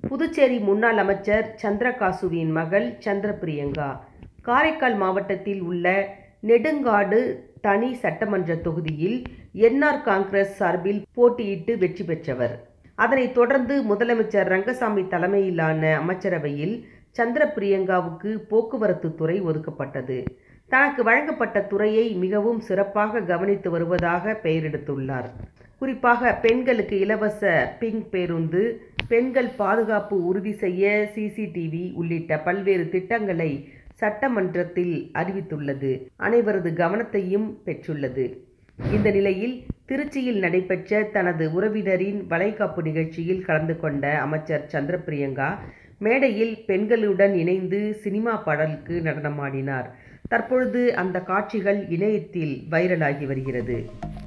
புதுச்சேரி முன்னாள் அமைச்சர் சந்திரகாசுவின் மகள் சந்திரபிரியங்கா காரைக்கால் மாவட்டத்தில் உள்ள நெடுங்காடு தனி சட்டமன்ற தொகுதியில் என்ஆர் காங்கிரஸ் சார்பில் போட்டியிட்டு வெற்றி பெற்றவர் அதனைத் தொடர்ந்து முதலமைச்சர் ரங்கசாமி தலைமையிலான அமைச்சரவையில் சந்திரபிரியங்காவுக்கு போக்குவரத்து துறை ஒதுக்கப்பட்டது தனக்கு வழங்கப்பட்ட துறையை மிகவும் சிறப்பாக கவனித்து வருவதாக பெயரெடுத்துள்ளார் குறிப்பாக பெண்களுக்கு இலவச பிங்க் பேருந்து பெண்கள் பாதுகாப்பு உறுதி செய்ய சிசிடிவி உள்ளிட்ட பல்வேறு திட்டங்களை சட்டமன்றத்தில் அறிவித்துள்ளது அனைவரது கவனத்தையும் பெற்றுள்ளது இந்த நிலையில் திருச்சியில் நடைபெற்ற தனது உறவினரின் வளைகாப்பு நிகழ்ச்சியில் கலந்து கொண்ட அமைச்சர் சந்திரபிரியங்கா மேடையில் பெண்களுடன் இணைந்து சினிமா பாடலுக்கு நடனமாடினார் தற்பொழுது அந்த காட்சிகள் இணையத்தில் வைரலாகி வருகிறது